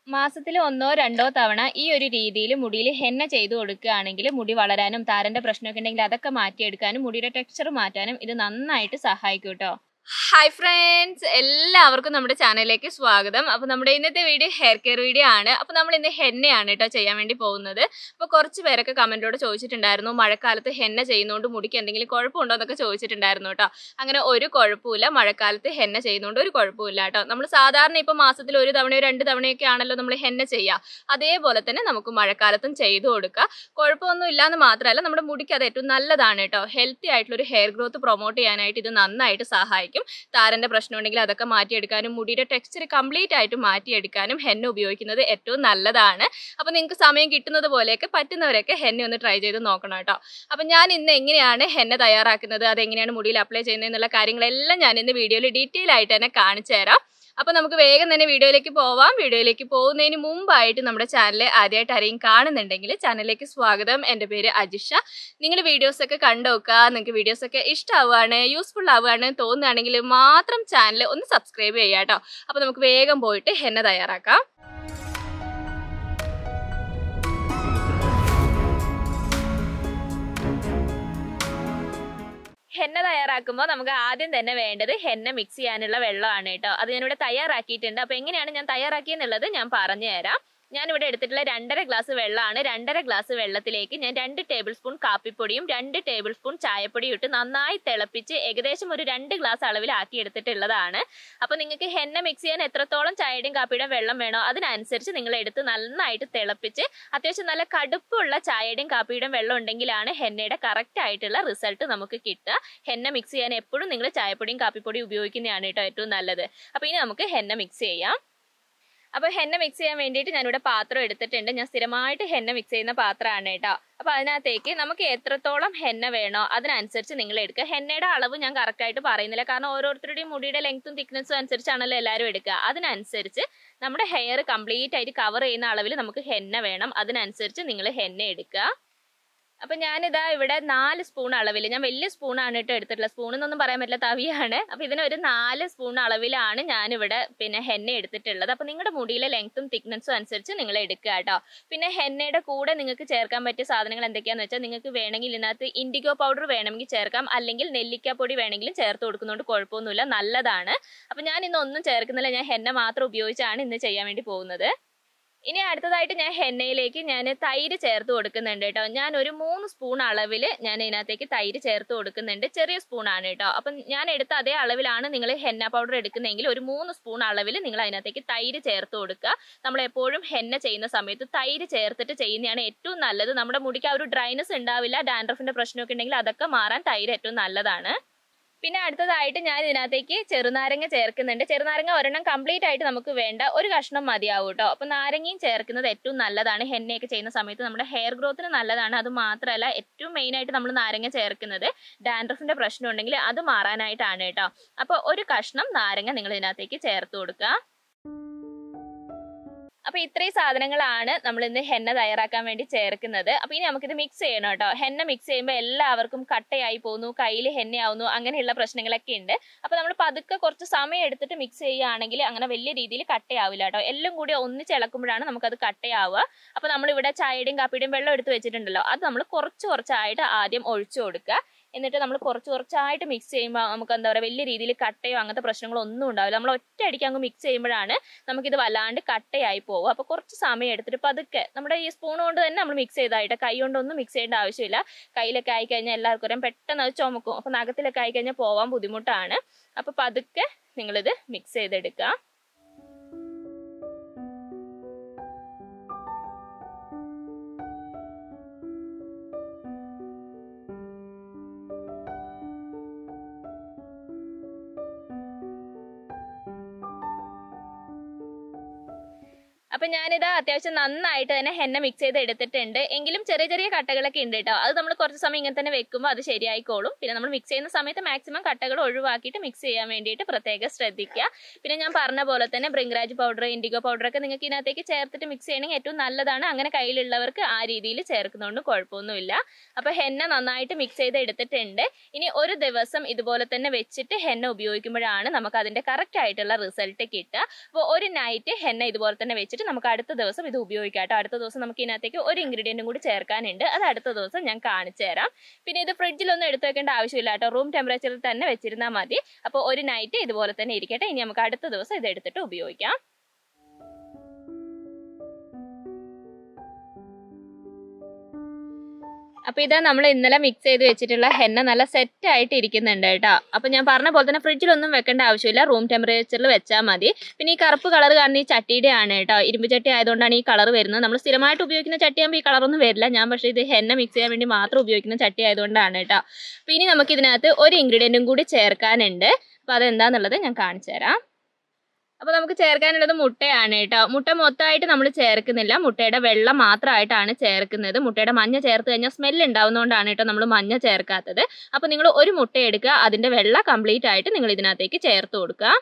മാസത്തിൽ ഒന്നോ രണ്ടോ തവണ ഈ ഒരു രീതിയിൽ മുടിയിൽ ഹെന്ന ചെയ്തു കൊടുക്കുകയാണെങ്കിൽ മുടി വളരാനും താരന്റെ പ്രശ്നമൊക്കെ ഉണ്ടെങ്കിൽ അതൊക്കെ മാറ്റിയെടുക്കാനും മുടിയുടെ ടെക്സ്ചർ മാറ്റാനും ഇത് നന്നായിട്ട് സഹായിക്കും കേട്ടോ ഹായ് ഫ്രണ്ട്സ് എല്ലാവർക്കും നമ്മുടെ ചാനലിലേക്ക് സ്വാഗതം അപ്പോൾ നമ്മുടെ ഇന്നത്തെ വീഡിയോ ഹെയർ കെയർ വീഡിയോ ആണ് അപ്പോൾ നമ്മൾ ഇന്ന് ഹെന്നയാണ് കേട്ടോ ചെയ്യാൻ വേണ്ടി പോകുന്നത് അപ്പോൾ കുറച്ച് പേരൊക്കെ കമൻറ്റോട് ചോദിച്ചിട്ടുണ്ടായിരുന്നു മഴക്കാലത്ത് ഹെന്ന ചെയ്യുന്നതുകൊണ്ട് മുടിക്ക് എന്തെങ്കിലും കുഴപ്പമുണ്ടോ എന്നൊക്കെ ചോദിച്ചിട്ടുണ്ടായിരുന്നു കേട്ടോ അങ്ങനെ ഒരു കുഴപ്പമില്ല മഴക്കാലത്ത് ഹെന്ന ചെയ്യുന്നതുകൊണ്ട് ഒരു കുഴപ്പമില്ല കേട്ടോ നമ്മൾ സാധാരണ ഇപ്പോൾ മാസത്തിൽ ഒരു തവണയോ രണ്ട് തവണയൊക്കെ ആണല്ലോ നമ്മൾ ഹെന്ന ചെയ്യുക അതേപോലെ തന്നെ നമുക്ക് മഴക്കാലത്തും ചെയ്തു കൊടുക്കുക കുഴപ്പമൊന്നും ഇല്ലാന്ന് മാത്രമല്ല നമ്മുടെ മുടിക്ക് അത് ഏറ്റവും നല്ലതാണ് കേട്ടോ ഹെൽത്തി ആയിട്ടുള്ള ഒരു ഹെയർ ഗ്രോത്ത് പ്രൊമോട്ട് ചെയ്യാനായിട്ട് ഇത് നന്നായിട്ട് സഹായിക്കും താരന്റെ പ്രശ്നം ഉണ്ടെങ്കിൽ അതൊക്കെ മാറ്റിയെടുക്കാനും മുടിയുടെ ടെക്സ്ചർ കംപ്ലീറ്റ് ആയിട്ട് മാറ്റിയെടുക്കാനും ഹെന്ന ഉപയോഗിക്കുന്നത് ഏറ്റവും നല്ലതാണ് അപ്പോൾ നിങ്ങൾക്ക് സമയം കിട്ടുന്നത് പോലെയൊക്കെ പറ്റുന്നവരൊക്കെ ഹെന്ന ഒന്ന് ട്രൈ ചെയ്ത് നോക്കണം കേട്ടോ അപ്പം ഞാൻ ഇന്ന് എങ്ങനെയാണ് ഹെന്ന തയ്യാറാക്കുന്നത് അതെങ്ങനെയാണ് മുടിയിൽ അപ്ലൈ ചെയ്യുന്നത് എന്നുള്ള കാര്യങ്ങളെല്ലാം ഞാൻ ഇന്ന് വീഡിയോയിൽ ഡീറ്റെയിൽ ആയിട്ട് തന്നെ കാണിച്ചു തരാം അപ്പോൾ നമുക്ക് വേഗം തന്നെ വീഡിയോയിലേക്ക് പോവാം വീഡിയോയിലേക്ക് പോകുന്നതിന് മുമ്പായിട്ട് നമ്മുടെ ചാനൽ ആദ്യമായിട്ട് ആരെയും കാണുന്നുണ്ടെങ്കിൽ ചാനലിലേക്ക് സ്വാഗതം എൻ്റെ പേര് അജിഷ നിങ്ങൾ വീഡിയോസൊക്കെ കണ്ടു നോക്കുക നിങ്ങൾക്ക് വീഡിയോസൊക്കെ ഇഷ്ടമാവുകയാണ് യൂസ്ഫുൾ ആവുകയാണ് തോന്നുകയാണെങ്കിൽ മാത്രം ചാനൽ ഒന്ന് സബ്സ്ക്രൈബ് ചെയ്യാം കേട്ടോ അപ്പോൾ നമുക്ക് വേഗം പോയിട്ട് ഹെന്ന തയ്യാറാക്കാം ഹെന്ന തയ്യാറാക്കുമ്പോൾ നമുക്ക് ആദ്യം തന്നെ വേണ്ടത് ഹെന്ന മിക്സ് ചെയ്യാനുള്ള വെള്ളമാണ് കേട്ടോ അത് ഞാനിവിടെ തയ്യാറാക്കിയിട്ടുണ്ട് അപ്പോൾ എങ്ങനെയാണ് ഞാൻ തയ്യാറാക്കിയെന്നുള്ളത് ഞാൻ പറഞ്ഞു തരാം ഞാനിവിടെ എടുത്തിട്ടുള്ള രണ്ടര ഗ്ലാസ് വെള്ളമാണ് രണ്ടര ഗ്ലാസ് വെള്ളത്തിലേക്ക് ഞാൻ രണ്ട് ടേബിൾ സ്പൂൺ കാപ്പിപ്പൊടിയും രണ്ട് ടേബിൾ സ്പൂൺ ചായപ്പൊടിയും ഇട്ട് നന്നായി തിളപ്പിച്ച് ഏകദേശം ഒരു രണ്ട് ഗ്ലാസ് അളവിലാക്കി എടുത്തിട്ടുള്ളതാണ് അപ്പോൾ നിങ്ങൾക്ക് ഹെന്ന മിക്സ് ചെയ്യാൻ എത്രത്തോളം ചായയുടെയും കാപ്പിയുടെയും വെള്ളം വേണോ അതിനനുസരിച്ച് നിങ്ങൾ എടുത്ത് നന്നായിട്ട് തിളപ്പിച്ച് അത്യാവശ്യം നല്ല കടുപ്പുള്ള ചായയുടെയും കാപ്പിയുടെയും വെള്ളം ഉണ്ടെങ്കിലാണ് ഹെന്നയുടെ കറക്റ്റ് ആയിട്ടുള്ള റിസൾട്ട് നമുക്ക് കിട്ടുക ഹെന്ന മിക്സ് ചെയ്യാൻ എപ്പോഴും നിങ്ങൾ ചായപ്പൊടിയും കാപ്പിപ്പൊടിയും ഉപയോഗിക്കുന്നതാണ് കേട്ടോ ഏറ്റവും നല്ലത് അപ്പോൾ ഇനി നമുക്ക് ഹെന്ന മിക്സ് ചെയ്യാം അപ്പോൾ ഹെന്ന മിക്സ് ചെയ്യാൻ വേണ്ടിയിട്ട് ഞാനിവിടെ പാത്രം എടുത്തിട്ടുണ്ട് ഞാൻ സ്ഥിരമായിട്ട് ഹെന്ന മിക്സ് ചെയ്യുന്ന പാത്രമാണ് കേട്ടോ അപ്പോൾ അതിനകത്തേക്ക് നമുക്ക് എത്രത്തോളം ഹെന്ന വേണോ അതിനനുസരിച്ച് നിങ്ങൾ എടുക്കുക ഹെന്നയുടെ അളവ് ഞാൻ കറക്റ്റായിട്ട് പറയുന്നില്ല കാരണം ഓരോരുത്തരുടെയും മുടിയുടെ ലെങ്ത്തും തിക്നെസ്സും അനുസരിച്ചാണല്ലോ എല്ലാവരും എടുക്കുക അതിനനുസരിച്ച് നമ്മുടെ ഹെയർ കംപ്ലീറ്റ് ആയിട്ട് കവർ ചെയ്യുന്ന അളവിൽ നമുക്ക് ഹെന്ന വേണം അതിനനുസരിച്ച് നിങ്ങൾ ഹെന്ന എടുക്കുക അപ്പൊ ഞാനിതാ ഇവിടെ നാല് സ്പൂൺ അളവിൽ ഞാൻ വലിയ സ്പൂണാണ് കേട്ടോ എടുത്തിട്ടുള്ളത് സ്പൂൺ എന്നൊന്നും പറയാൻ പറ്റില്ല തവിയാണ് അപ്പൊ ഇതിന് ഒരു നാല് സ്പൂൺ അളവിലാണ് ഞാനിവിടെ പിന്നെ ഹെന്ന എടുത്തിട്ടുള്ളത് അപ്പൊ നിങ്ങളുടെ മുടിയിലെ ലെങ്ത്തും തിക്നെസ്സും അനുസരിച്ച് നിങ്ങൾ എടുക്കുക കേട്ടോ പിന്നെ ഹെന്നയുടെ കൂടെ നിങ്ങൾക്ക് ചേർക്കാൻ പറ്റിയ സാധനങ്ങൾ എന്തൊക്കെയാന്ന് വെച്ചാൽ നിങ്ങൾക്ക് വേണമെങ്കിൽ ഇതിനകത്ത് ഇൻഡിഗോ പൗഡർ വേണമെങ്കിൽ ചേർക്കാം അല്ലെങ്കിൽ നെല്ലിക്കാപ്പൊടി വേണമെങ്കിലും ചേർത്ത് കൊടുക്കുന്നതുകൊണ്ട് കുഴപ്പമൊന്നുമില്ല നല്ലതാണ് അപ്പൊ ഞാൻ ഇന്ന് ഒന്നും ചേർക്കുന്നില്ല ഞാൻ ഹെന്ന മാത്രം ഉപയോഗിച്ചാണ് ഇന്ന് ചെയ്യാൻ വേണ്ടി പോകുന്നത് ഇനി അടുത്തതായിട്ട് ഞാൻ ഹെന്നയിലേക്ക് ഞാൻ തൈര് ചേർത്ത് കൊടുക്കുന്നുണ്ട് കേട്ടോ ഞാൻ ഒരു മൂന്ന് സ്പൂൺ അളവിൽ ഞാൻ ഇതിനകത്തേക്ക് തൈര് ചേർത്ത് കൊടുക്കുന്നുണ്ട് ചെറിയ സ്പൂണാണ് കേട്ടോ അപ്പം ഞാൻ എടുത്ത അതേ അളവിലാണ് നിങ്ങൾ ഹെന്ന പൗഡർ എടുക്കുന്നതെങ്കിൽ ഒരു മൂന്ന് സ്പൂൺ അളവിൽ നിങ്ങൾ അതിനകത്തേക്ക് തൈര് ചേർത്ത് കൊടുക്കുക നമ്മൾ എപ്പോഴും ഹെന്ന ചെയ്യുന്ന സമയത്ത് തൈര് ചേർത്തിട്ട് ചെയ്യുന്നതാണ് ഏറ്റവും നല്ലത് നമ്മുടെ മുടിക്ക് ആ ഒരു ഡ്രൈനസ് ഉണ്ടാവില്ല ഡാൻഡ്രഫിന്റെ പ്രശ്നമൊക്കെ ഉണ്ടെങ്കിൽ അതൊക്കെ മാറാൻ തൈര് ഏറ്റവും നല്ലതാണ് പിന്നെ അടുത്തതായിട്ട് ഞാൻ ഇതിനകത്തേക്ക് ചെറുനാരങ്ങ ചേർക്കുന്നുണ്ട് ചെറുനാരങ്ങ ഒരെണ്ണം കംപ്ലീറ്റ് ആയിട്ട് നമുക്ക് വേണ്ട ഒരു കഷ്ണം മതിയാവും കേട്ടോ അപ്പോൾ നാരങ്ങയും ചേർക്കുന്നത് ഏറ്റവും നല്ലതാണ് ഹെന്നയൊക്കെ ചെയ്യുന്ന സമയത്ത് നമ്മുടെ ഹെയർ ഗ്രോത്തിന് നല്ലതാണ് അത് മാത്രമല്ല ഏറ്റവും മെയിൻ ആയിട്ട് നമ്മൾ നാരങ്ങ ചേർക്കുന്നത് ഡാൻഡ്രഫിന്റെ പ്രശ്നം ഉണ്ടെങ്കിൽ അത് മാറാനായിട്ടാണ് കേട്ടോ അപ്പോൾ ഒരു കഷ്ണം നാരങ്ങ നിങ്ങൾ ഇതിനകത്തേക്ക് ചേർത്ത് കൊടുക്കുക അപ്പൊ ഇത്രയും സാധനങ്ങളാണ് നമ്മൾ ഇന്ന് ഹെന്ന തയ്യാറാക്കാൻ വേണ്ടി ചേർക്കുന്നത് അപ്പൊ ഇനി നമുക്കിത് മിക്സ് ചെയ്യണം കേട്ടോ ഹെന്ന മിക്സ് ചെയ്യുമ്പോൾ എല്ലാവർക്കും കട്ടയായി പോകുന്നു കയ്യിൽ ഹെന്നയാവുന്നു അങ്ങനെയുള്ള പ്രശ്നങ്ങളൊക്കെ ഉണ്ട് അപ്പൊ നമ്മൾ പതുക്കെ കുറച്ച് സമയം എടുത്തിട്ട് മിക്സ് ചെയ്യുകയാണെങ്കിൽ അങ്ങനെ വലിയ രീതിയിൽ കട്ടയാവില്ല കേട്ടോ എല്ലാം കൂടി ഒന്നിച്ച് ഇളക്കുമ്പോഴാണ് നമുക്കത് കട്ടയാവുക അപ്പൊ നമ്മൾ ഇവിടെ ചായയുടെയും കാപ്പിയുടെയും വെള്ളം എടുത്ത് വെച്ചിട്ടുണ്ടല്ലോ അത് നമ്മൾ കുറച്ച് കുറച്ചായിട്ട് ആദ്യം ഒഴിച്ചു കൊടുക്കുക എന്നിട്ട് നമ്മൾ കുറച്ച് കുറച്ചായിട്ട് മിക്സ് ചെയ്യുമ്പോൾ നമുക്ക് എന്താ പറയുക വലിയ രീതിയിൽ കട്ടയോ അങ്ങനത്തെ പ്രശ്നങ്ങളോ ഒന്നും ഉണ്ടാവില്ല നമ്മൾ ഒറ്റ അടിക്ക് അങ്ങ് മിക്സ് ചെയ്യുമ്പോഴാണ് നമുക്കിത് വല്ലാണ്ട് കട്ടയായി പോകും അപ്പോൾ കുറച്ച് സമയം എടുത്തിട്ട് പതുക്കെ നമ്മുടെ ഈ സ്പൂൺ കൊണ്ട് തന്നെ നമ്മൾ മിക്സ് ചെയ്തായിട്ട് കൈ കൊണ്ടൊന്നും മിക്സ് ചെയ്യേണ്ട ആവശ്യമില്ല കയ്യിലൊക്കെ ആയി കഴിഞ്ഞാൽ എല്ലാവർക്കും അറിയാം പെട്ടെന്ന് അത് ചുമക്കും അപ്പോൾ നഖത്തിലൊക്കെ ആയി കഴിഞ്ഞാൽ പോകാൻ ബുദ്ധിമുട്ടാണ് അപ്പോൾ പതുക്കെ നിങ്ങളിത് മിക്സ് ചെയ്തെടുക്കുക അപ്പൊ ഞാനിത് അത്യാവശ്യം നന്നായിട്ട് തന്നെ ഹെന്ന മിക്സ് ചെയ്ത് എടുത്തിട്ടുണ്ട് എങ്കിലും ചെറിയ ചെറിയ കട്ടകളൊക്കെ ഉണ്ട് കേട്ടോ അത് നമ്മൾ കുറച്ച് സമയം ഇങ്ങനെ തന്നെ വെക്കുമ്പോൾ അത് ശരിയായിക്കോളും പിന്നെ നമ്മൾ മിക്സ് ചെയ്യുന്ന സമയത്ത് മാക്സിമം കട്ടകൾ ഒഴിവാക്കിയിട്ട് മിക്സ് ചെയ്യാൻ വേണ്ടിയിട്ട് പ്രത്യേകം ശ്രദ്ധിക്കുക പിന്നെ ഞാൻ പറഞ്ഞ പോലെ തന്നെ ബ്രിങ്രാജ് പൗഡർ ഇൻഡിഗോ പൗഡർ ഒക്കെ നിങ്ങൾക്ക് ഇതിനകത്തേക്ക് ചേർത്തിട്ട് മിക്സ് ചെയ്യണമെങ്കിൽ ഏറ്റവും നല്ലതാണ് അങ്ങനെ കയ്യിലുള്ളവർക്ക് ആ രീതിയിൽ ചേർക്കുന്നതുകൊണ്ട് കുഴപ്പമൊന്നുമില്ല അപ്പൊ ഹെന്ന നന്നായിട്ട് മിക്സ് ചെയ്ത് എടുത്തിട്ടുണ്ട് ഇനി ഒരു ദിവസം ഇതുപോലെ തന്നെ വെച്ചിട്ട് ഹെന്ന ഉപയോഗിക്കുമ്പോഴാണ് നമുക്ക് അതിന്റെ കറക്റ്റ് ആയിട്ടുള്ള റിസൾട്ട് കിട്ടുക അപ്പോൾ ഒരു നൈറ്റ് ഹെന്ന ഇതുപോലെ തന്നെ വെച്ചിട്ട് വെച്ചിട്ട് നമുക്ക് അടുത്ത ദിവസം ഇത് ഉപയോഗിക്കാം കേട്ടോ അടുത്ത ദിവസം നമുക്ക് ഇതിനകത്തേക്ക് ഒരു ഇൻഗ്രീഡിയൻറ്റും കൂടി ചേർക്കാനുണ്ട് അത് അടുത്ത ദിവസം ഞാൻ കാണിച്ചു തരാം പിന്നെ ഇത് ഫ്രിഡ്ജിലൊന്നും എടുത്തു വെക്കേണ്ട ആവശ്യമില്ല കേട്ടോ റൂം ടെമ്പറേച്ചറിൽ തന്നെ വെച്ചിരുന്നാൽ മതി അപ്പോൾ ഒരു നൈറ്റ് ഇതുപോലെ തന്നെ ഇരിക്കട്ടെ ഇനി നമുക്ക് അടുത്ത ദിവസം ഇത് എടുത്തിട്ട് ഉപയോഗിക്കാം അപ്പൊ ഇതാ നമ്മൾ ഇന്നലെ മിക്സ് ചെയ്ത് വെച്ചിട്ടുള്ള ഹെന്ന നല്ല സെറ്റ് ആയിട്ട് ഇരിക്കുന്നുണ്ട് കേട്ടോ അപ്പൊ ഞാൻ പറഞ്ഞ പോലെ തന്നെ ഫ്രിഡ്ജിലൊന്നും വെക്കേണ്ട ആവശ്യമില്ല റൂം ടെമ്പറേച്ചറിൽ വെച്ചാൽ മതി പിന്നെ ഈ കറുപ്പ് കളർ കാണുന്ന ഈ ചട്ടിയുടെ ആണ് കേട്ടോ ഇരുമ്പ് ചട്ടി ആയതുകൊണ്ടാണ് ഈ കളർ വരുന്നത് നമ്മൾ സ്ഥിരമായിട്ട് ഉപയോഗിക്കുന്ന ചട്ടിയാകുമ്പോൾ ഈ കളറൊന്നും വരില്ല ഞാൻ പക്ഷേ ഇത് ഹെന്ന മിക്സ് ചെയ്യാൻ വേണ്ടി മാത്രം ഉപയോഗിക്കുന്ന ചട്ടി ആയതുകൊണ്ടാണ് കേട്ടോ അപ്പൊ ഇനി നമുക്ക് ഇതിനകത്ത് ഒരു ഇൻഗ്രീഡിയൻറ്റും കൂടി ചേർക്കാനുണ്ട് അപ്പൊ അതെന്താന്നുള്ളത് ഞാൻ കാണിച്ചു തരാം അപ്പോൾ നമുക്ക് ചേർക്കാനുള്ളത് മുട്ടയാണ് കേട്ടോ മുട്ട മൊത്തമായിട്ട് നമ്മൾ ചേർക്കുന്നില്ല മുട്ടയുടെ വെള്ളം മാത്രമായിട്ടാണ് ചേർക്കുന്നത് മുട്ടയുടെ മഞ്ഞ ചേർത്ത് കഴിഞ്ഞാൽ സ്മെല്ല് ഉണ്ടാവുന്നതുകൊണ്ടാണ് കേട്ടോ നമ്മൾ മഞ്ഞ ചേർക്കാത്തത് അപ്പോൾ നിങ്ങൾ ഒരു മുട്ട എടുക്കുക അതിൻ്റെ വെള്ള കംപ്ലീറ്റ് ആയിട്ട് നിങ്ങൾ ഇതിനകത്തേക്ക് ചേർത്ത് കൊടുക്കുക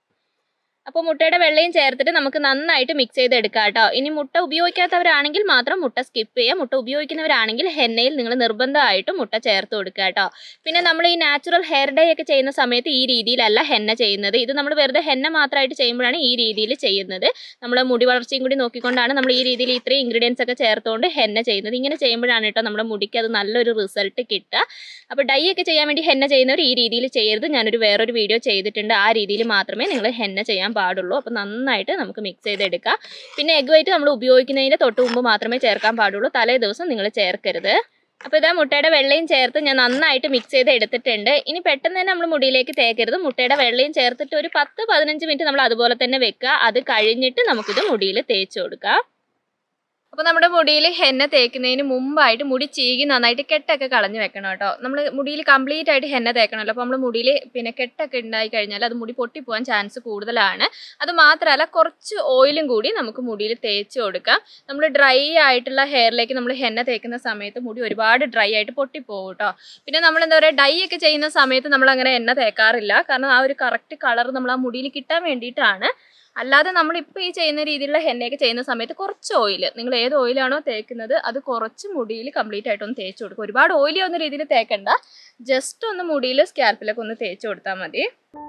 അപ്പോൾ മുട്ടയുടെ വെള്ളയും ചേർത്തിട്ട് നമുക്ക് നന്നായിട്ട് മിക്സ് ചെയ്തെടുക്കാം കേട്ടോ ഇനി മുട്ട ഉപയോഗിക്കാത്തവരാണെങ്കിൽ മാത്രം മുട്ട സ്കിപ്പ് ചെയ്യുക മുട്ട ഉപയോഗിക്കുന്നവരാണെങ്കിൽ ഹെന്നയിൽ നിങ്ങൾ നിർബന്ധമായിട്ടും മുട്ട ചേർത്ത് കൊടുക്കുക കേട്ടോ പിന്നെ നമ്മൾ ഈ നാച്ചുറൽ ഹെയർ ഡേ ഒക്കെ ചെയ്യുന്ന സമയത്ത് ഈ രീതിയിലല്ല ഹെന്ന ചെയ്യുന്നത് ഇത് നമ്മൾ വെറുതെ ഹെന്ന മാത്രമായിട്ട് ചെയ്യുമ്പോഴാണ് ഈ രീതിയിൽ ചെയ്യുന്നത് നമ്മൾ മുടി വളർച്ചയും കൂടി നോക്കിക്കൊണ്ടാണ് നമ്മൾ ഈ രീതിയിൽ ഇത്രയും ഇൻഗ്രീഡിയൻസ് ഒക്കെ ചേർത്തുകൊണ്ട് ഹെന്ന ചെയ്യുന്നത് ഇങ്ങനെ ചെയ്യുമ്പോഴാണ് കേട്ടോ നമ്മുടെ മുടിക്ക് അത് നല്ലൊരു റിസൾട്ട് കിട്ടുക അപ്പോൾ ഡൈ ഒക്കെ ചെയ്യാൻ വേണ്ടി ഹെന്ന ചെയ്യുന്നവർ ഈ രീതിയിൽ ചെയ്യരുത് ഞാനൊരു വേറൊരു വീഡിയോ ചെയ്തിട്ടുണ്ട് ആ രീതിയിൽ മാത്രമേ നിങ്ങൾ ഹെന്ന ചെയ്യാൻ പാടുള്ളൂ അപ്പോൾ നന്നായിട്ട് നമുക്ക് മിക്സ് ചെയ്തെടുക്കാം പിന്നെ എഗ് വൈറ്റ് നമ്മൾ ഉപയോഗിക്കുന്നതിൻ്റെ തൊട്ട് മുമ്പ് മാത്രമേ ചേർക്കാൻ പാടുള്ളൂ തലേ ദിവസം നിങ്ങൾ ചേർക്കരുത് അപ്പോൾ ഇതാ മുട്ടയുടെ വെള്ളയും ചേർത്ത് ഞാൻ നന്നായിട്ട് മിക്സ് ചെയ്ത് എടുത്തിട്ടുണ്ട് ഇനി പെട്ടെന്ന് തന്നെ നമ്മൾ മുടിയിലേക്ക് തേക്കരുത് മുട്ടയുടെ വെള്ളയും ചേർത്തിട്ട് ഒരു പത്ത് പതിനഞ്ച് മിനിറ്റ് നമ്മൾ അതുപോലെ തന്നെ വെക്കുക അത് കഴിഞ്ഞിട്ട് നമുക്കിത് മുടിയിൽ തേച്ച് കൊടുക്കാം അപ്പോൾ നമ്മുടെ മുടിയിൽ ഹെന്ന തേക്കുന്നതിന് മുമ്പായിട്ട് മുടി ചീകി നന്നായിട്ട് കെട്ടൊക്കെ കളഞ്ഞു വെക്കണം കേട്ടോ നമ്മൾ മുടിയിൽ കംപ്ലീറ്റ് ആയിട്ട് ഹെന്ന തേക്കണമല്ലോ അപ്പോൾ നമ്മൾ മുടിയിൽ പിന്നെ കെട്ടൊക്കെ ഉണ്ടായി കഴിഞ്ഞാൽ അത് മുടി പൊട്ടിപ്പോകാൻ ചാൻസ് കൂടുതലാണ് അത് മാത്രമല്ല കുറച്ച് ഓയിലും കൂടി നമുക്ക് മുടിയിൽ തേച്ച് കൊടുക്കാം നമ്മൾ ഡ്രൈ ആയിട്ടുള്ള ഹെയറിലേക്ക് നമ്മൾ ഹെന്ന തേക്കുന്ന സമയത്ത് മുടി ഒരുപാട് ഡ്രൈ ആയിട്ട് പൊട്ടിപ്പോകും കേട്ടോ പിന്നെ നമ്മൾ എന്താ പറയുക ഡൈ ഒക്കെ ചെയ്യുന്ന സമയത്ത് നമ്മൾ അങ്ങനെ എണ്ണ തേക്കാറില്ല കാരണം ആ ഒരു കറക്റ്റ് കളർ നമ്മൾ ആ മുടിയിൽ കിട്ടാൻ വേണ്ടിയിട്ടാണ് അല്ലാതെ നമ്മൾ ഇപ്പോൾ ഈ ചെയ്യുന്ന രീതിയിലുള്ള ഹെന്നയൊക്കെ ചെയ്യുന്ന സമയത്ത് കുറച്ച് ഓയിൽ നിങ്ങൾ ഏത് ഓയിലാണോ തേക്കുന്നത് അത് കുറച്ച് മുടിയിൽ കംപ്ലീറ്റ് ആയിട്ടൊന്ന് തേച്ച് കൊടുക്കുക ഒരുപാട് ഓയിലി ഒന്നും രീതിയിൽ തേക്കണ്ട ജസ്റ്റ് ഒന്ന് മുടിയിൽ സ്കാൽപ്പിലൊക്കെ ഒന്ന് തേച്ച് കൊടുത്താൽ മതി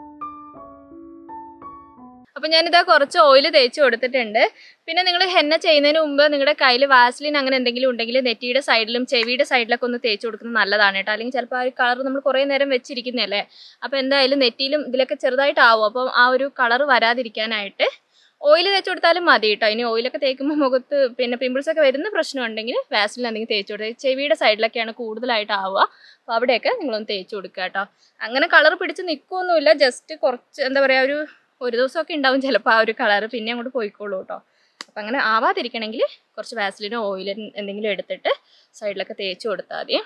അപ്പം ഞാനിതാ കുറച്ച് ഓയിൽ തേച്ച് കൊടുത്തിട്ടുണ്ട് പിന്നെ നിങ്ങൾ ഹെന്ന ചെയ്യുന്നതിന് മുമ്പ് നിങ്ങളുടെ കയ്യിൽ വാസ്ലിൻ അങ്ങനെ എന്തെങ്കിലും ഉണ്ടെങ്കിൽ നെറ്റിയുടെ സൈഡിലും ചെവിയുടെ സൈഡിലൊക്കെ ഒന്ന് തേച്ച് കൊടുക്കുന്നത് നല്ലതാണ് കേട്ടോ അല്ലെങ്കിൽ ചിലപ്പോൾ ആ ഒരു കളർ നമ്മൾ കുറേ നേരം വെച്ചിരിക്കുന്നതല്ലേ അപ്പോൾ എന്തായാലും നെറ്റിയിലും ഇതിലൊക്കെ ചെറുതായിട്ടാവും അപ്പം ആ ഒരു കളർ വരാതിരിക്കാനായിട്ട് ഓയിൽ തേച്ച് കൊടുത്താലും മതി കേട്ടോ ഇനി ഓയിലൊക്കെ തേക്കുമ്പോൾ മുഖത്ത് പിന്നെ പിമ്പിൾസ് ഒക്കെ വരുന്ന പ്രശ്നം ഉണ്ടെങ്കിൽ വാസ്ലിൻ എന്തെങ്കിലും തേച്ച് കൊടുക്കുക ചെവിയുടെ സൈഡിലൊക്കെയാണ് കൂടുതലായിട്ട് ആവുക അപ്പോൾ അവിടെയൊക്കെ നിങ്ങളൊന്ന് തേച്ച് കൊടുക്കുക കേട്ടോ അങ്ങനെ കളർ പിടിച്ച് നിൽക്കുകയൊന്നുമില്ല ജസ്റ്റ് കുറച്ച് എന്താ പറയുക ഒരു ഒരു ദിവസമൊക്കെ ഉണ്ടാവും ചിലപ്പോൾ ആ ഒരു കളർ പിന്നെ അങ്ങോട്ട് പോയിക്കോളൂ കേട്ടോ അപ്പം അങ്ങനെ ആവാതിരിക്കണമെങ്കിൽ കുറച്ച് വാസലിനോ ഓയിൽ എന്തെങ്കിലും എടുത്തിട്ട് സൈഡിലൊക്കെ തേച്ച് കൊടുത്താൽ മതി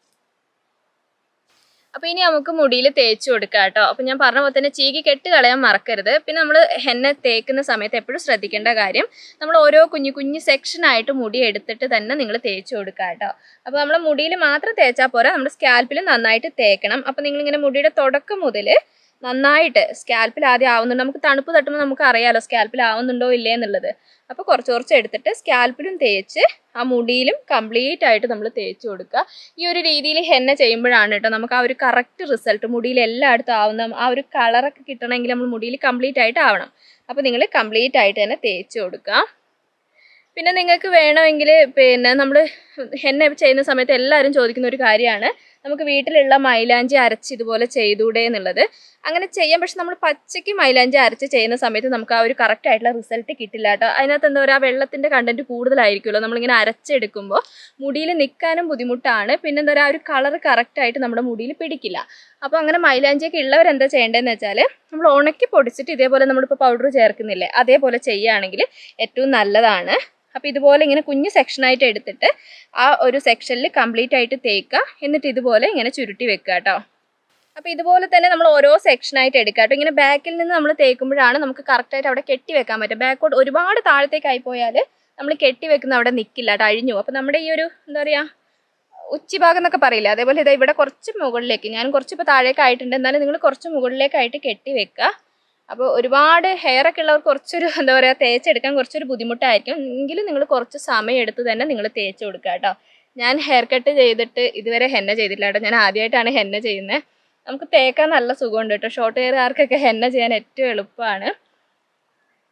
അപ്പോൾ ഇനി നമുക്ക് മുടിയിൽ തേച്ച് കൊടുക്കാം കേട്ടോ അപ്പോൾ ഞാൻ പറഞ്ഞ പോലെ തന്നെ ചീകി കെട്ട് കളയാൻ മറക്കരുത് പിന്നെ നമ്മൾ ഹെന്ന തേക്കുന്ന സമയത്ത് എപ്പോഴും ശ്രദ്ധിക്കേണ്ട കാര്യം നമ്മൾ ഓരോ കുഞ്ഞു കുഞ്ഞു സെക്ഷനായിട്ട് മുടി എടുത്തിട്ട് തന്നെ നിങ്ങൾ തേച്ച് കൊടുക്കുക കേട്ടോ അപ്പോൾ നമ്മൾ മുടിയിൽ മാത്രം തേച്ചാൽ പോരാ നമ്മുടെ സ്കാൽപ്പിൽ നന്നായിട്ട് തേക്കണം അപ്പോൾ നിങ്ങളിങ്ങനെ മുടിയുടെ തുടക്കം മുതൽ നന്നായിട്ട് സ്കാൽപ്പിൽ ആദ്യം ആവുന്നുണ്ട് നമുക്ക് തണുപ്പ് തട്ടുമ്പോൾ നമുക്ക് അറിയാലോ സ്കാൽപ്പിൽ ആവുന്നുണ്ടോ ഇല്ലേ എന്നുള്ളത് അപ്പോൾ കുറച്ച് കുറച്ച് എടുത്തിട്ട് സ്കാൽപ്പിലും തേച്ച് ആ മുടിയിലും കംപ്ലീറ്റ് ആയിട്ട് നമ്മൾ തേച്ച് കൊടുക്കുക ഈ ഒരു രീതിയിൽ ഹെന്ന ചെയ്യുമ്പോഴാണ് കേട്ടോ നമുക്ക് ആ ഒരു കറക്റ്റ് റിസൾട്ട് മുടിയിൽ എല്ലായിടത്തും ആവുന്ന ആ ഒരു കളറൊക്കെ കിട്ടണമെങ്കിൽ നമ്മൾ മുടിയിൽ കംപ്ലീറ്റ് ആയിട്ട് ആവണം അപ്പോൾ നിങ്ങൾ കംപ്ലീറ്റ് ആയിട്ട് തന്നെ തേച്ച് കൊടുക്കുക പിന്നെ നിങ്ങൾക്ക് വേണമെങ്കിൽ പിന്നെ നമ്മൾ ഹെന്ന ചെയ്യുന്ന സമയത്ത് എല്ലാവരും ചോദിക്കുന്ന ഒരു കാര്യമാണ് നമുക്ക് വീട്ടിലുള്ള മൈലാഞ്ചി അരച്ച് ഇതുപോലെ ചെയ്തൂടെ എന്നുള്ളത് അങ്ങനെ ചെയ്യാം പക്ഷെ നമ്മൾ പച്ചയ്ക്ക് മൈലാഞ്ചി അരച്ച് ചെയ്യുന്ന സമയത്ത് നമുക്ക് ആ ഒരു കറക്റ്റ് ആയിട്ടുള്ള റിസൾട്ട് കിട്ടില്ല കേട്ടോ അതിനകത്ത് എന്താ പറയുക വെള്ളത്തിൻ്റെ കണ്ടന്റ് കൂടുതലായിരിക്കുമല്ലോ നമ്മളിങ്ങനെ അരച്ചെടുക്കുമ്പോൾ മുടിയിൽ നിൽക്കാനും ബുദ്ധിമുട്ടാണ് പിന്നെ എന്താ പറയുക ആ ഒരു കളർ കറക്റ്റായിട്ട് നമ്മുടെ മുടിയിൽ പിടിക്കില്ല അപ്പോൾ അങ്ങനെ മൈലാഞ്ചിയൊക്കെ ഉള്ളവർ എന്താ ചെയ്യേണ്ടതെന്ന് വെച്ചാൽ നമ്മൾ ഉണക്കി പൊടിച്ചിട്ട് ഇതേപോലെ നമ്മളിപ്പോൾ പൗഡർ ചേർക്കുന്നില്ലേ അതേപോലെ ചെയ്യുകയാണെങ്കിൽ ഏറ്റവും നല്ലതാണ് അപ്പോൾ ഇതുപോലെ ഇങ്ങനെ കുഞ്ഞു സെക്ഷനായിട്ട് എടുത്തിട്ട് ആ ഒരു സെക്ഷനിൽ കംപ്ലീറ്റ് ആയിട്ട് തേക്കുക എന്നിട്ട് ഇതുപോലെ ഇങ്ങനെ ചുരുട്ടി വെക്കുക കേട്ടോ അപ്പോൾ ഇതുപോലെ തന്നെ നമ്മൾ ഓരോ സെക്ഷനായിട്ട് എടുക്കുക കേട്ടോ ഇങ്ങനെ ബാക്കിൽ നിന്ന് നമ്മൾ തേക്കുമ്പോഴാണ് നമുക്ക് കറക്റ്റായിട്ട് അവിടെ കെട്ടി വെക്കാൻ പറ്റുക ബാക്കോട്ട് ഒരുപാട് താഴത്തേക്കായി പോയാൽ നമ്മൾ കെട്ടി വെക്കുന്ന അവിടെ നിൽക്കില്ല കേട്ടോ അഴിഞ്ഞു അപ്പോൾ നമ്മുടെ ഈ ഒരു എന്താ പറയുക ഉച്ചിഭാഗം എന്നൊക്കെ പറയില്ല അതേപോലെ ഇതാ ഇവിടെ കുറച്ച് മുകളിലേക്ക് ഞാൻ കുറച്ച് ഇപ്പോൾ താഴേക്ക് ആയിട്ടുണ്ട് എന്നാലും നിങ്ങൾ കുറച്ച് മുകളിലേക്കായിട്ട് കെട്ടി വെക്കുക അപ്പോൾ ഒരുപാട് ഹെയർ ഒക്കെ ഉള്ളവർക്ക് കുറച്ചൊരു എന്താ പറയുക തേച്ചെടുക്കാൻ കുറച്ചൊരു ബുദ്ധിമുട്ടായിരിക്കും എങ്കിലും നിങ്ങൾ കുറച്ച് സമയം എടുത്ത് തന്നെ നിങ്ങൾ തേച്ച് കൊടുക്കുക കേട്ടോ ഞാൻ ഹെയർ കട്ട് ചെയ്തിട്ട് ഇതുവരെ ഹെന്ന ചെയ്തിട്ടില്ല കേട്ടോ ഞാൻ ആദ്യമായിട്ടാണ് ഹെന്ന ചെയ്യുന്നത് നമുക്ക് തേക്കാൻ നല്ല സുഖമുണ്ട് കേട്ടോ ഷോർട്ട് ഹെയർകാർക്കൊക്കെ ഹെന്ന ചെയ്യാൻ ഏറ്റവും എളുപ്പമാണ്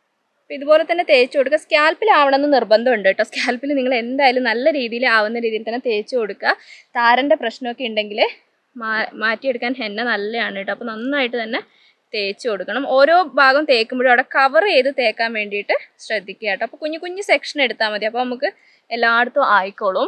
അപ്പോൾ ഇതുപോലെ തന്നെ തേച്ച് കൊടുക്കുക സ്കാൽപ്പിലാവണമെന്ന് നിർബന്ധമുണ്ട് കേട്ടോ സ്കാൽപ്പിൽ നിങ്ങൾ എന്തായാലും നല്ല രീതിയിൽ ആവുന്ന രീതിയിൽ തന്നെ തേച്ച് കൊടുക്കുക താരൻ്റെ പ്രശ്നമൊക്കെ ഉണ്ടെങ്കിൽ മാ മാറ്റിയെടുക്കാൻ ഹെന്ന നല്ലതാണ് കേട്ടോ അപ്പോൾ നന്നായിട്ട് തന്നെ തേച്ച് കൊടുക്കണം ഓരോ ഭാഗം തേക്കുമ്പോഴും അവിടെ കവർ ചെയ്ത് തേക്കാൻ വേണ്ടിയിട്ട് ശ്രദ്ധിക്കുക കേട്ടോ അപ്പോൾ കുഞ്ഞു കുഞ്ഞു സെക്ഷൻ എടുത്താൽ മതി അപ്പോൾ നമുക്ക് എല്ലായിടത്തും ആയിക്കോളും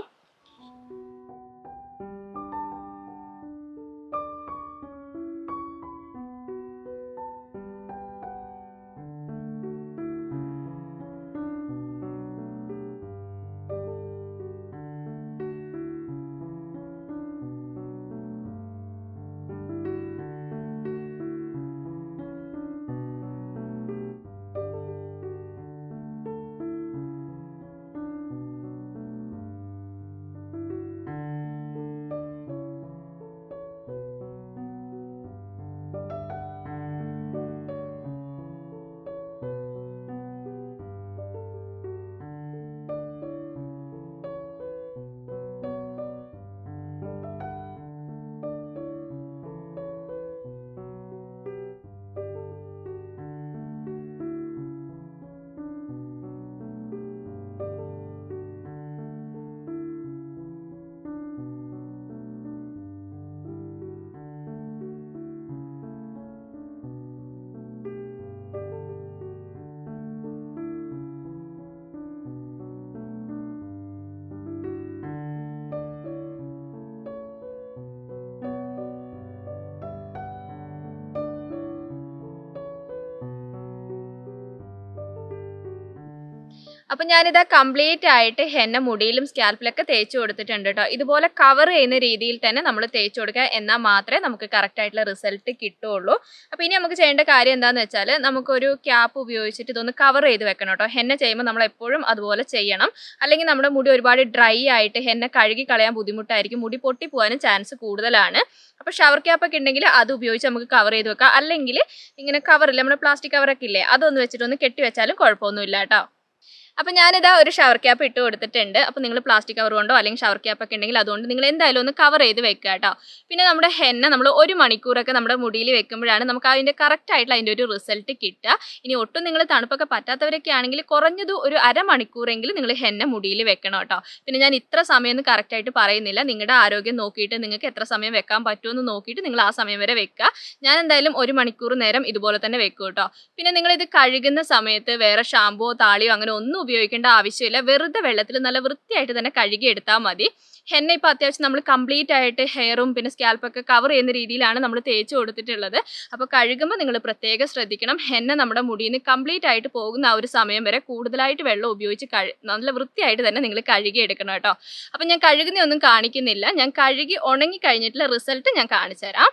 അപ്പം ഞാനിതാ കംപ്ലീറ്റ് ആയിട്ട് ഹെന്ന മുടിയിലും സ്കാൽപ്പിലൊക്കെ തേച്ച് കൊടുത്തിട്ടുണ്ട് കേട്ടോ ഇതുപോലെ കവർ ചെയ്യുന്ന രീതിയിൽ തന്നെ നമ്മൾ തേച്ച് കൊടുക്കുക എന്നാൽ മാത്രമേ നമുക്ക് കറക്റ്റ് ആയിട്ടുള്ള റിസൾട്ട് കിട്ടുള്ളൂ അപ്പോൾ ഇനി നമുക്ക് ചെയ്യേണ്ട കാര്യം എന്താണെന്ന് വെച്ചാൽ നമുക്കൊരു ക്യാപ്പ് ഉപയോഗിച്ചിട്ട് ഇതൊന്ന് കവർ ചെയ്ത് വെക്കണം കേട്ടോ ഹെന്ന ചെയ്യുമ്പോൾ നമ്മൾ എപ്പോഴും അതുപോലെ ചെയ്യണം അല്ലെങ്കിൽ നമ്മുടെ മുടി ഒരുപാട് ഡ്രൈ ആയിട്ട് ഹെന്ന കഴുകി കളയാൻ ബുദ്ധിമുട്ടായിരിക്കും മുടി പൊട്ടി പോകാനും ചാൻസ് കൂടുതലാണ് അപ്പോൾ ഷവർ ക്യാപ്പൊക്കെ ഉണ്ടെങ്കിൽ അത് ഉപയോഗിച്ച് നമുക്ക് കവർ ചെയ്ത് വെക്കാം അല്ലെങ്കിൽ ഇങ്ങനെ കവറില്ല നമ്മുടെ പ്ലാസ്റ്റിക് കവറൊക്കെ ഇല്ലേ അതൊന്ന് വെച്ചിട്ടൊന്ന് കെട്ടി വെച്ചാലും കുഴപ്പമൊന്നുമില്ല കേട്ടോ അപ്പം ഞാനിതാ ഒരു ഷവർ ക്യാപ്പ് ഇട്ട് കൊടുത്തിട്ടുണ്ട് അപ്പോൾ നിങ്ങൾ പ്ലാസ്റ്റിക് കവർ കൊണ്ടോ അല്ലെങ്കിൽ ഷവർ ക്യാപ്പ് ഒക്കെ ഉണ്ടെങ്കിൽ അതുകൊണ്ട് നിങ്ങൾ എന്തായാലും ഒന്ന് കവർ ചെയ്ത് വെക്കുക കേട്ടോ പിന്നെ നമ്മുടെ ഹെന്ന നമ്മൾ ഒരു മണിക്കൂറൊക്കെ നമ്മുടെ മുടിയിൽ വെക്കുമ്പോഴാണ് നമുക്ക് അതിൻ്റെ കറക്റ്റ് ആയിട്ടുള്ള അതിൻ്റെ ഒരു റിസൾട്ട് കിട്ടുക ഇനി ഒട്ടും നിങ്ങൾ തണുപ്പൊക്കെ പറ്റാത്തവരൊക്കെ ആണെങ്കിൽ കുറഞ്ഞത് ഒരു അരമണിക്കൂറെങ്കിലും നിങ്ങൾ ഹെന്ന മുടിയിൽ വെക്കണം കേട്ടോ പിന്നെ ഞാൻ ഇത്ര സമയം എന്ന് കറക്റ്റ് ആയിട്ട് പറയുന്നില്ല നിങ്ങളുടെ ആരോഗ്യം നോക്കിയിട്ട് നിങ്ങൾക്ക് എത്ര സമയം വെക്കാൻ പറ്റുമെന്ന് നോക്കിയിട്ട് നിങ്ങൾ ആ സമയം വരെ വെക്കുക ഞാൻ എന്തായാലും ഒരു മണിക്കൂർ നേരം ഇതുപോലെ തന്നെ വെക്കും കേട്ടോ പിന്നെ നിങ്ങൾ ഇത് കഴുകുന്ന സമയത്ത് വേറെ ഷാമ്പുവോ താളിയോ അങ്ങനെ ഒന്നും ഉപയോഗിക്കേണ്ട ആവശ്യമില്ല വെറുതെ വെള്ളത്തിൽ നല്ല വൃത്തിയായിട്ട് തന്നെ കഴുകി എടുത്താൽ മതി ഹെന്ന ഇപ്പോൾ അത്യാവശ്യം നമ്മൾ കംപ്ലീറ്റ് ആയിട്ട് ഹെയറും പിന്നെ സ്കാൽപ്പൊക്കെ കവർ ചെയ്യുന്ന രീതിയിലാണ് നമ്മൾ തേച്ച് കൊടുത്തിട്ടുള്ളത് അപ്പോൾ കഴുകുമ്പോൾ നിങ്ങൾ പ്രത്യേകം ശ്രദ്ധിക്കണം ഹെന്ന നമ്മുടെ മുടിയിൽ നിന്ന് കംപ്ലീറ്റ് ആയിട്ട് പോകുന്ന ആ ഒരു സമയം വരെ കൂടുതലായിട്ട് വെള്ളം ഉപയോഗിച്ച് കഴു നല്ല വൃത്തിയായിട്ട് തന്നെ നിങ്ങൾ കഴുകി എടുക്കണം കേട്ടോ അപ്പം ഞാൻ കഴുകുന്നതൊന്നും കാണിക്കുന്നില്ല ഞാൻ കഴുകി ഉണങ്ങി കഴിഞ്ഞിട്ടുള്ള റിസൾട്ട് ഞാൻ കാണിച്ചു തരാം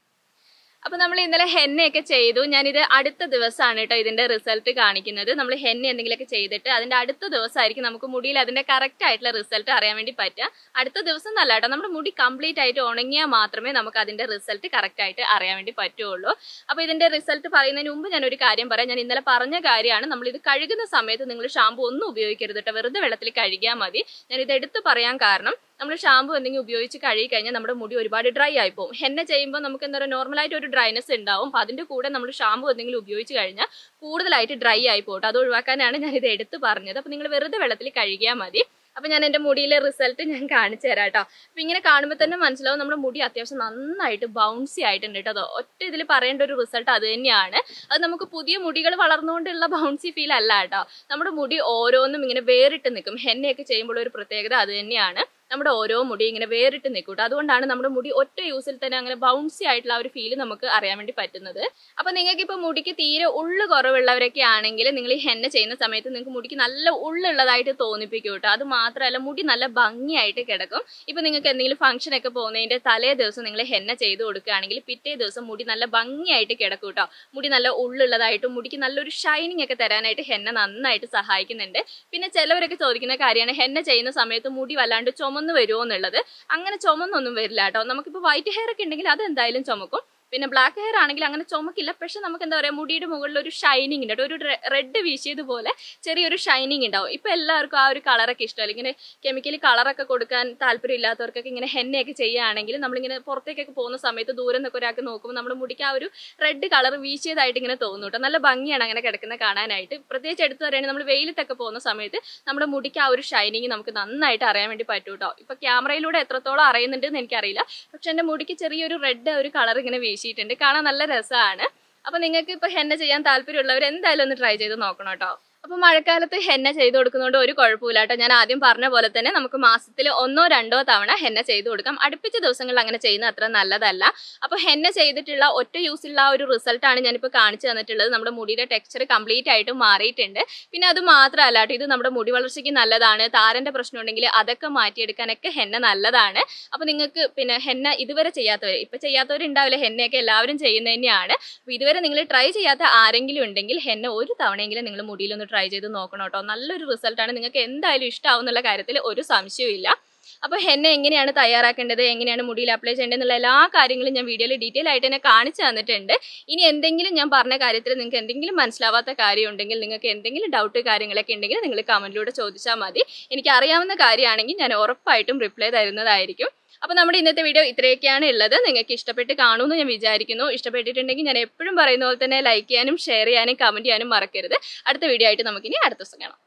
അപ്പോൾ നമ്മൾ ഇന്നലെ ഹെന്നയൊക്കെ ചെയ്തു ഞാനിത് അടുത്ത ദിവസമാണ് കേട്ടോ ഇതിന്റെ റിസൾട്ട് കാണിക്കുന്നത് നമ്മൾ ഹെന്ന എന്തെങ്കിലുമൊക്കെ ചെയ്തിട്ട് അതിന്റെ അടുത്ത ദിവസമായിരിക്കും നമുക്ക് മുടിയിൽ അതിന്റെ കറക്റ്റ് ആയിട്ടുള്ള റിസൾട്ട് അറിയാൻ വേണ്ടി പറ്റുക അടുത്ത ദിവസം നല്ല കേട്ടോ നമ്മുടെ മുടി കംപ്ലീറ്റ് ആയിട്ട് ഉണങ്ങിയാൽ മാത്രമേ നമുക്ക് അതിന്റെ റിസൾട്ട് കറക്റ്റ് ആയിട്ട് അറിയാൻ വേണ്ടി പറ്റുള്ളൂ അപ്പോൾ ഇതിന്റെ റിസൾട്ട് പറയുന്നതിന് മുമ്പ് ഞാൻ ഒരു കാര്യം പറയാം ഞാൻ ഇന്നലെ പറഞ്ഞ കാര്യമാണ് നമ്മൾ ഇത് കഴുകുന്ന സമയത്ത് നിങ്ങൾ ഷാമ്പു ഒന്നും ഉപയോഗിക്കരുത് കേട്ടോ വെറുതെ വെള്ളത്തിൽ കഴുകിയാൽ മതി ഞാൻ ഇത് എടുത്ത് പറയാൻ കാരണം നമ്മൾ ഷാമ്പു എന്തെങ്കിലും ഉപയോഗിച്ച് കഴുകി കഴിഞ്ഞാൽ നമ്മുടെ മുടി ഒരുപാട് ഡ്രൈ ആയി പോകും ഹെന്ന ചെയ്യുമ്പോൾ നമുക്ക് എന്താ പറയുക നോർമലായിട്ട് ഒരു ഡ്രൈനെസ് ഉണ്ടാവും അപ്പോൾ അതിൻ്റെ കൂടെ നമ്മൾ ഷാമ്പു എന്തെങ്കിലും ഉപയോഗിച്ച് കഴിഞ്ഞാൽ കൂടുതലായിട്ട് ഡ്രൈ ആയി പോട്ടെ അത് ഒഴിവാക്കാനാണ് ഞാൻ ഇത് എടുത്ത് പറഞ്ഞത് അപ്പോൾ നിങ്ങൾ വെറുതെ വെള്ളത്തിൽ കഴുകിയാൽ മതി അപ്പോൾ ഞാൻ എൻ്റെ മുടിയിലെ റിസൾട്ട് ഞാൻ കാണിച്ചു തരാം കേട്ടോ അപ്പോൾ ഇങ്ങനെ കാണുമ്പോൾ തന്നെ മനസ്സിലാവും നമ്മുടെ മുടി അത്യാവശ്യം നന്നായിട്ട് ബൗൺസി ആയിട്ടുണ്ട് കേട്ടോ അത് ഒറ്റ ഇതിൽ പറയേണ്ട ഒരു റിസൾട്ട് അത് തന്നെയാണ് അത് നമുക്ക് പുതിയ മുടികൾ വളർന്നുകൊണ്ടുള്ള ബൗൺസി ഫീൽ അല്ല കേട്ടോ നമ്മുടെ മുടി ഓരോന്നും ഇങ്ങനെ വേറിട്ട് നിൽക്കും ഹെന്നയൊക്കെ ചെയ്യുമ്പോൾ ഒരു പ്രത്യേകത അത് തന്നെയാണ് നമ്മുടെ ഓരോ മുടി ഇങ്ങനെ വേറിട്ട് നിൽക്കൂട്ടോ അതുകൊണ്ടാണ് നമ്മുടെ മുടി ഒറ്റ യൂസിൽ തന്നെ അങ്ങനെ ബൗൺസി ആയിട്ടുള്ള ആ ഒരു ഫീല് നമുക്ക് അറിയാൻ വേണ്ടി പറ്റുന്നത് അപ്പൊ നിങ്ങൾക്ക് ഇപ്പൊ മുടിക്ക് തീരെ ഉള്ളു കുറവുള്ളവരൊക്കെ ആണെങ്കിൽ നിങ്ങൾ ഈ ഹെന്ന ചെയ്യുന്ന സമയത്ത് നിങ്ങൾക്ക് മുടിക്ക് നല്ല ഉള്ളുള്ളതായിട്ട് തോന്നിപ്പിക്കും കേട്ടോ അത് മാത്രമല്ല മുടി നല്ല ഭംഗിയായിട്ട് കിടക്കും ഇപ്പൊ നിങ്ങൾക്ക് എന്തെങ്കിലും ഫംഗ്ഷൻ ഒക്കെ പോകുന്നതിന്റെ തലേ ദിവസം നിങ്ങൾ ഹെന്ന ചെയ്ത് കൊടുക്കുകയാണെങ്കിൽ പിറ്റേ ദിവസം മുടി നല്ല ഭംഗിയായിട്ട് കിടക്കും കേട്ടോ മുടി നല്ല ഉള്ളുള്ളതായിട്ടും മുടിക്ക് നല്ലൊരു ഷൈനിങ് ഒക്കെ തരാനായിട്ട് ഹെന്ന നന്നായിട്ട് സഹായിക്കുന്നുണ്ട് പിന്നെ ചിലവരൊക്കെ ചോദിക്കുന്ന കാര്യമാണ് ഹെന്ന ചെയ്യുന്ന സമയത്ത് മുടി വല്ലാണ്ട് ചുമന്ന് വരുമോ എന്നുള്ളത് അങ്ങനെ ചുമന്നൊന്നും വരില്ല കേട്ടോ നമുക്കിപ്പോൾ വൈറ്റ് ഹെയർ ഒക്കെ ഉണ്ടെങ്കിൽ അത് എന്തായാലും ചുമക്കും പിന്നെ ബ്ലാക്ക് ഹെയർ ആണെങ്കിൽ അങ്ങനെ ചുമക്കില്ല പക്ഷെ നമുക്ക് എന്താ പറയുക മുടിയുടെ മുകളിൽ ഒരു ഷൈനിങ് ഉണ്ട് കേട്ടോ. ഒരു റെഡ് വീശിയതുപോലെ ചെറിയൊരു ഷൈനിങ് ഉണ്ടാവും ഇപ്പൊ എല്ലാവർക്കും ആ ഒരു കളറൊക്കെ ഇഷ്ടമല്ല ഇങ്ങനെ കെമിക്കലി കളറൊക്കെ കൊടുക്കാൻ താല്പര്യം ഇല്ലാത്തവർക്കൊക്കെ ഇങ്ങനെ ഹെന്നയൊക്കെ ചെയ്യുകയാണെങ്കിൽ നമ്മളിങ്ങനെ പുറത്തേക്കൊക്കെ പോകുന്ന സമയത്ത് ദൂരം നിന്നൊക്കെ ഒരാൾക്ക് നോക്കുമ്പോൾ നമ്മുടെ മുടിക്ക് ആ ഒരു റെഡ് കളർ വീശിയതായിട്ട് ഇങ്ങനെ തോന്നും കേട്ടോ നല്ല ഭംഗിയാണ് അങ്ങനെ കിടക്കുന്ന കാണാനായിട്ട് പ്രത്യേകിച്ച് എടുത്തു പറയുകയാണെങ്കിൽ നമ്മൾ വെയിലത്തൊക്കെ പോകുന്ന സമയത്ത് നമ്മുടെ മുടിക്ക് ആ ഒരു ഷൈനിങ് നമുക്ക് നന്നായിട്ട് അറിയാൻ വേണ്ടി പറ്റും കേട്ടോ ഇപ്പൊ ക്യാമറയിലൂടെ എത്രത്തോളം അറിയുന്നുണ്ടെന്ന് എനിക്കറിയില്ല പക്ഷെ എൻ്റെ മുടിക്ക് ചെറിയൊരു റെഡ് ഒരു കളർ ഇങ്ങനെ വീശിയിട്ടുണ്ട് കാണാൻ നല്ല രസമാണ് അപ്പൊ നിങ്ങൾക്ക് ഇപ്പൊ ഹെന്ന ചെയ്യാൻ താല്പര്യമുള്ളവർ എന്തായാലും ഒന്ന് ട്രൈ ചെയ്ത് നോക്കണം കേട്ടോ അപ്പൊ മഴക്കാലത്ത് ഹെന്ന ചെയ്ത് കൊടുക്കുന്നതുകൊണ്ട് ഒരു കുഴപ്പമില്ല കേട്ടോ ഞാൻ ആദ്യം പറഞ്ഞ പോലെ തന്നെ നമുക്ക് മാസത്തിൽ ഒന്നോ രണ്ടോ തവണ ഹെന്ന ചെയ്ത് കൊടുക്കാം അടുപ്പിച്ച ദിവസങ്ങളിൽ അങ്ങനെ ചെയ്യുന്നത് അത്ര നല്ലതല്ല അപ്പൊ ഹെന്ന ചെയ്തിട്ടുള്ള ഒറ്റ യൂസിലുള്ള ആ ഒരു റിസൾട്ടാണ് ഞാനിപ്പോൾ കാണിച്ചു തന്നിട്ടുള്ളത് നമ്മുടെ മുടിയുടെ ടെക്സ്ചർ കംപ്ലീറ്റ് ആയിട്ട് മാറിയിട്ടുണ്ട് പിന്നെ അത് മാത്രമല്ല കേട്ടോ ഇത് നമ്മുടെ മുടി വളർച്ചയ്ക്ക് നല്ലതാണ് താരന്റെ പ്രശ്നം ഉണ്ടെങ്കിൽ അതൊക്കെ മാറ്റിയെടുക്കാനൊക്കെ ഹെന്ന നല്ലതാണ് അപ്പൊ നിങ്ങൾക്ക് പിന്നെ ഹെന്ന ഇതുവരെ ചെയ്യാത്തവർ ഇപ്പൊ ചെയ്യാത്തവരുണ്ടാവില്ല ഹെന്നയൊക്കെ എല്ലാവരും ചെയ്യുന്നത് തന്നെയാണ് അപ്പൊ ഇതുവരെ നിങ്ങൾ ട്രൈ ചെയ്യാത്ത ആരെങ്കിലും ഉണ്ടെങ്കിൽ ഹെന്ന ഒരു തവണയെങ്കിലും നിങ്ങൾ മുടിയിലൊന്ന് ട്രൈ ചെയ്ത് നോക്കണം കേട്ടോ നല്ലൊരു റിസൾട്ടാണ് നിങ്ങൾക്ക് എന്തായാലും ഇഷ്ടമാവും എന്നുള്ള കാര്യത്തിൽ ഒരു സംശയവും അപ്പോൾ ഹെന്ന എങ്ങനെയാണ് തയ്യാറാക്കേണ്ടത് എങ്ങനെയാണ് മുടിയിൽ അപ്ലൈ ചെയ്യേണ്ടത് എന്നുള്ള എല്ലാ കാര്യങ്ങളും ഞാൻ വീഡിയോയിൽ ഡീറ്റെയിൽ ആയിട്ട് തന്നെ കാണിച്ചു തന്നിട്ടുണ്ട് ഇനി എന്തെങ്കിലും ഞാൻ പറഞ്ഞ കാര്യത്തിൽ നിങ്ങൾക്ക് എന്തെങ്കിലും മനസ്സിലാവാത്ത കാര്യം ഉണ്ടെങ്കിൽ നിങ്ങൾക്ക് എന്തെങ്കിലും ഡൗട്ട് കാര്യങ്ങളൊക്കെ ഉണ്ടെങ്കിൽ നിങ്ങൾ കമന്റിലൂടെ ചോദിച്ചാൽ മതി എനിക്ക് അറിയാവുന്ന കാര്യമാണെങ്കിൽ ഞാൻ ഉറപ്പായിട്ടും റിപ്ലൈ തരുന്നതായിരിക്കും അപ്പോൾ നമ്മുടെ ഇന്നത്തെ വീഡിയോ ഇത്രയൊക്കെയാണ് ഉള്ളത് നിങ്ങൾക്ക് ഇഷ്ടപ്പെട്ട് കാണുമെന്ന് ഞാൻ വിചാരിക്കുന്നു ഇഷ്ടപ്പെട്ടിട്ടുണ്ടെങ്കിൽ ഞാൻ എപ്പോഴും പറയുന്ന പോലെ തന്നെ ലൈക്ക് ചെയ്യാനും ഷെയർ ചെയ്യാനും കമന്റ് ചെയ്യാനും മറക്കരുത് അടുത്ത വീഡിയോ ആയിട്ട് നമുക്കിനി അടുത്ത ദിവസം കാണാം